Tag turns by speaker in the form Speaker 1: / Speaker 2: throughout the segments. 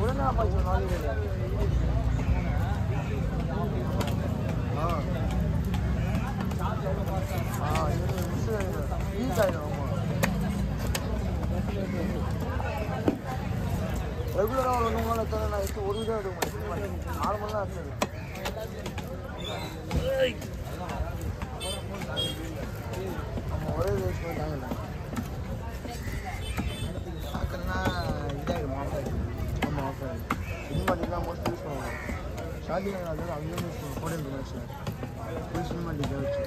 Speaker 1: உடனே அப்பா இது நாலு பேர் ஆ ஆ இது மிஸ் ஈஸ் ஆகிடும் ஆமாம் ரெகுலராக ஒரு ஒன்று நாள் எத்தனை நான் எடுத்து ஒரு வீடியோ எடுக்க மாட்டேன் நாலு மணி நேரம் இருந்தது நம்ம ஒரே வேஸ்ட் பண்ணிட்டாங்கல்ல பார்க்கலன்னா இதாகிடும் ஆஃப் ஆகிடும் ஆமாம் ஆஃப் ஆகிடும் சினிமாட்டிக் தான் மோஸ்ட் யூஸ் பண்ணுவாங்க ஷார்ட்டிங் அது அங்கேயும் யூஸ் பண்ணுவோம் கோடியல் மேட்ச்சில் ஃபுல் சினிமாட்டிக் வச்சு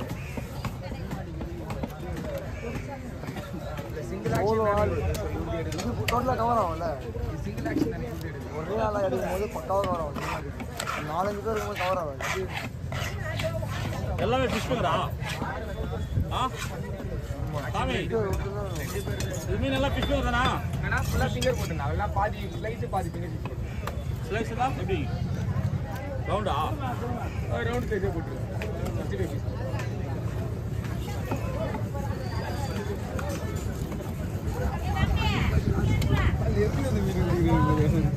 Speaker 1: ஒரு ஆள் இது டோட்டலாக கவர் ஆகும்ல
Speaker 2: சிங்கிள் ஆக்ஷன் தானே இது எடுக்கும்
Speaker 1: ஒரே ஆளாக எடுக்கும் போது பக்காவாக கவர் ஆகும் சினிமாட்டிக் நாலஞ்சு பேர் இருக்கும்போது கவர் ஆகாது
Speaker 3: எல்லாமே ஃபிஷ் ஃபிங்கரா ஆ சாமி
Speaker 1: இது விட்டுதான்
Speaker 3: இது மீன் எல்லாம் ஃபிஷ் ஃபிங்கர் தானா
Speaker 2: ஆனால் ஃபுல்லாக ஃபிங்கர் போட்டுருந்தா அதெல்லாம் பாதி ஸ்லைஸு பாதி ஃபிங்கர் போட்டு
Speaker 3: ஸ்லைஸ் எல்லாம் எப்படி ரவுண்டா
Speaker 2: ரவுண்ட் சைஸே போட்டுருக்கு சிக்ஸ்டி ஃபைவ் பீஸ் அது எப்படி அந்த மீன்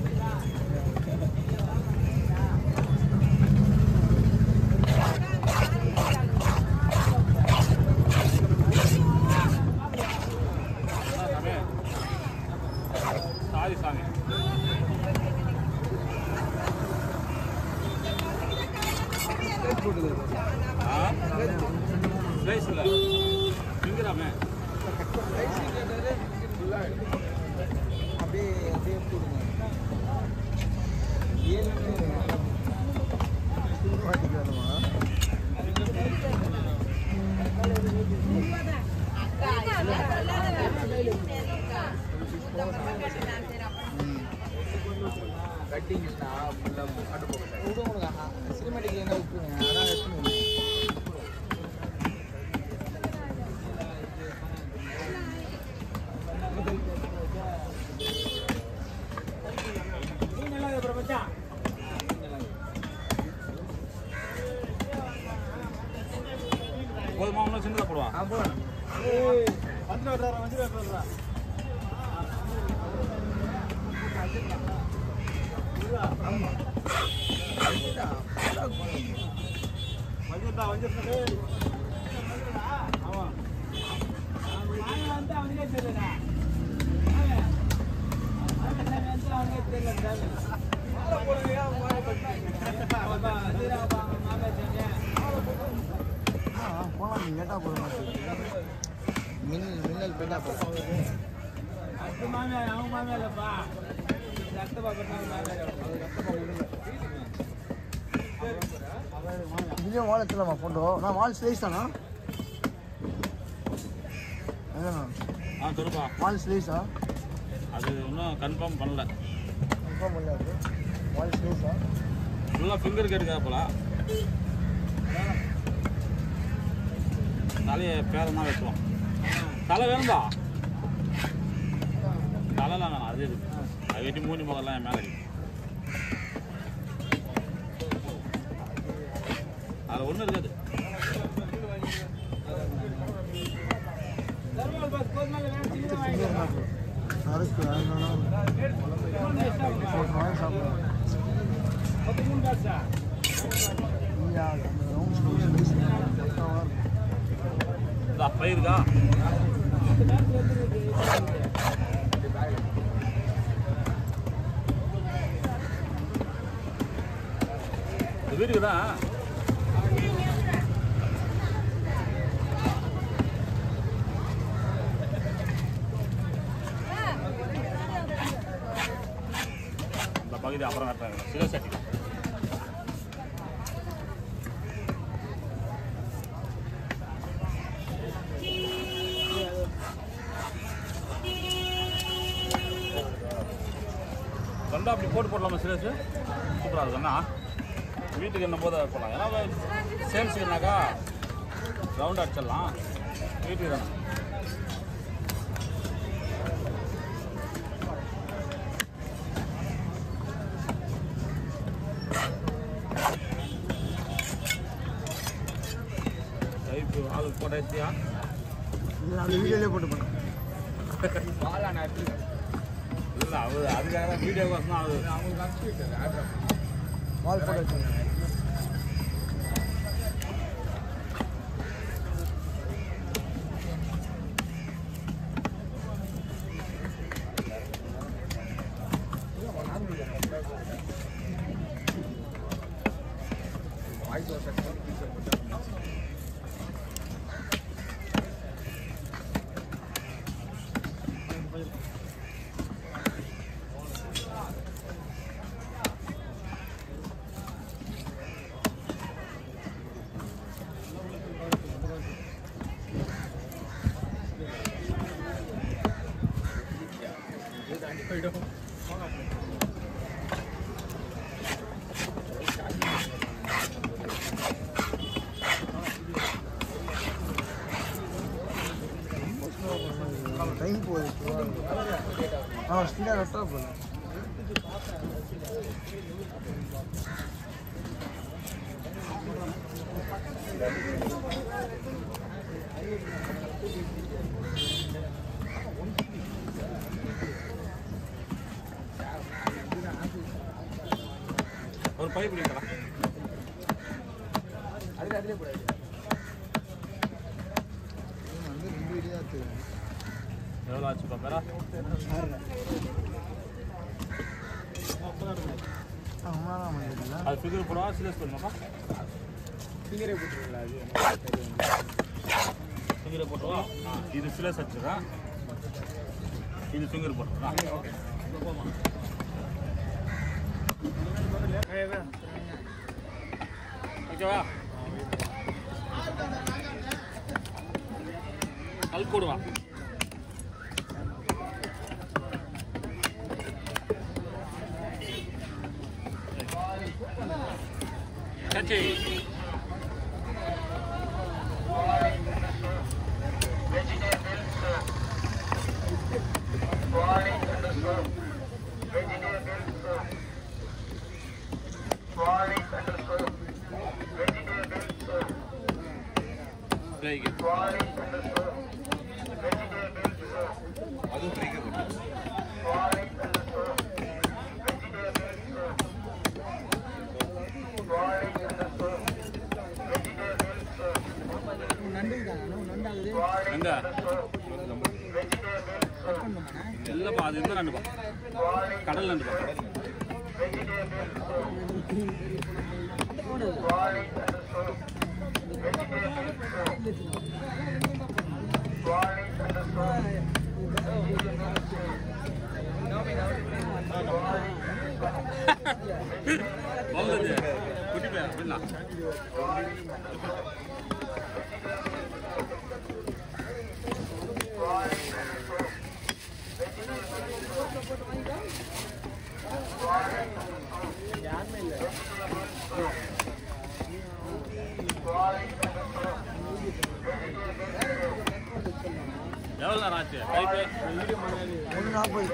Speaker 3: சாமி சாரி சாமி
Speaker 2: போட்டுது
Speaker 3: ஆ ஸ்லைஸ் இல்லை ஃபிங்கராமே
Speaker 2: அப்படியே அப்படியே போடுங்க ஏழு
Speaker 1: சினிமாட்டிக் வேணுமா
Speaker 2: கட்டிங்னா ஃபுல்லாக அட்டு போகல விட விடுங்க சினிமாட்டிக் என்ன விட்டுருங்க அதான் எடுத்துன்னு
Speaker 3: போதுமா இன்னும் சின்னதாக போடுவான்
Speaker 2: ஆ போகணும்
Speaker 1: ஆ போகலாம் நீ லேட்டாக போட மாட்டேன் மின்னல் மின்னல் போயிட்டா போதும் இதுலேயும் வால் எடுத்துலாமா ஃபோட்டோ நான் வால் ஸ்லைஸ் தானா அதானா
Speaker 3: ஆ சொல்லுப்பா
Speaker 1: வால் ஸ்லைஸா
Speaker 3: அது இன்னும் கன்ஃபார்ம் பண்ணல
Speaker 1: கன்ஃபார்ம் பண்ணாது வால் ஸ்லைஸா
Speaker 3: ஃபுல்லாக ஃபிங்கர் கேட்டுக்கா போல தலையை பேரமாக வச்சுருவோம் தலை வேணும்பா தலைலாம் வேணாம் அது இருக்கு அது வெட்டி மூணி முகம்லாம் என் மேலே இருக்கு அதில் ஒன்றும் இருக்காது
Speaker 1: சரக்கு போட்டு வாங்கி சாப்பிடுவேன் இங்கே அந்த ரவுண்ட் ஸ்லைஸ் கரெக்டாக இருக்கும்
Speaker 3: இந்த பயிருக்கா இது வீட்டுக்கு தான் இந்த பகுதி அப்புறம் கட்டுறாங்க சிவசக்தி ரெண்டா அப்படி போட்டு போடலாமா சிரேஷ் சூப்பராக இருக்குண்ணா வீட்டுக்கு என்ன போத போடலாம் ஏன்னா சேல்ஸுக்குனாக்கா ரவுண்ட் அடிச்சிடலாம் வீட்டுக்கு தானே டைப்பு ஆளு போட்டாச்சியா
Speaker 1: இல்லை அந்த வீடியோலேயே போட்டு பண்ணேன்
Speaker 2: வாழை நான் எடுத்துருக்கேன்
Speaker 3: இல்லை அவர் அதுக்காக தான் வீடியோ கோசம் தான் அவர்
Speaker 2: அவங்களுக்கு அனுப்பிச்சு விட்டாரு ஆர்டர்
Speaker 1: வால் போட்டு வச்சுருங்க
Speaker 2: வாய்ஸ் ஒரு செகண்ட் டீச்சர் போட்டு போயிடும்
Speaker 1: டைம் போகுது ஆ ஸ்பீடாக கரெக்டாக போகுது
Speaker 3: ஒரு பைப் பிடிக்கிறா
Speaker 2: அதுல அதுலயே கூடாது
Speaker 1: வந்து ரெண்டு வீடியோ தான் தெரியும்
Speaker 3: எவ்வளோ ஆச்சு பாப்பா
Speaker 1: அம்மாதான் பண்ணிருக்கல
Speaker 3: அது ஃபிகர் போடுவா சிலஸ் பண்ணுமாப்பா
Speaker 2: ஃபிங்கரே போட்டுருங்களா அது
Speaker 3: ஃபிங்கரை போட்டுவா இது சிலஸ் வச்சுருக்கேன் இது ஃபிங்கர் போட்டுருக்கா ஓகேவா கல் போடுவா சச்சி Very good.
Speaker 2: அதுவும் ஃப்ரீக்கே போட்டு
Speaker 3: எங்க இல்லைப்பா அது இந்த நண்டுப்பா கடல் நண்டுப்பா நல்லது குட்டி பையன் அப்படின்னா எவ்வளோ நேரம் ஆச்சு கைப்பு
Speaker 1: ஒன்று நாற்பது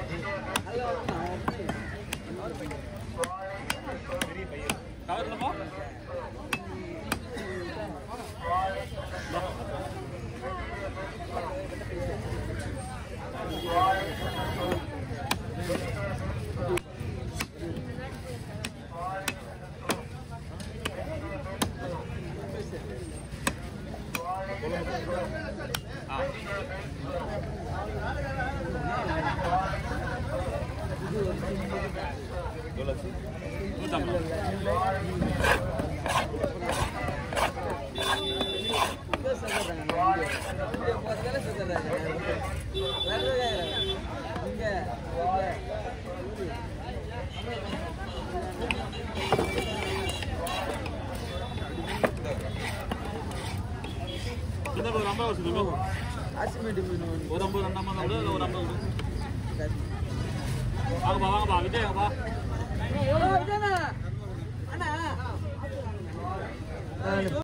Speaker 3: கவர்லப்பா ஆ நூற்றம்பது இந்த ஒரு ஐம்பது வருஷம் ஒரு ஐம்பது ரெண்டு ஐம்பது விடு, இல்லை ஒரு ஐம்பது விடு. வாங்கப்பா வாங்கப்பா விஜய் வாங்கப்பா
Speaker 1: ஆ,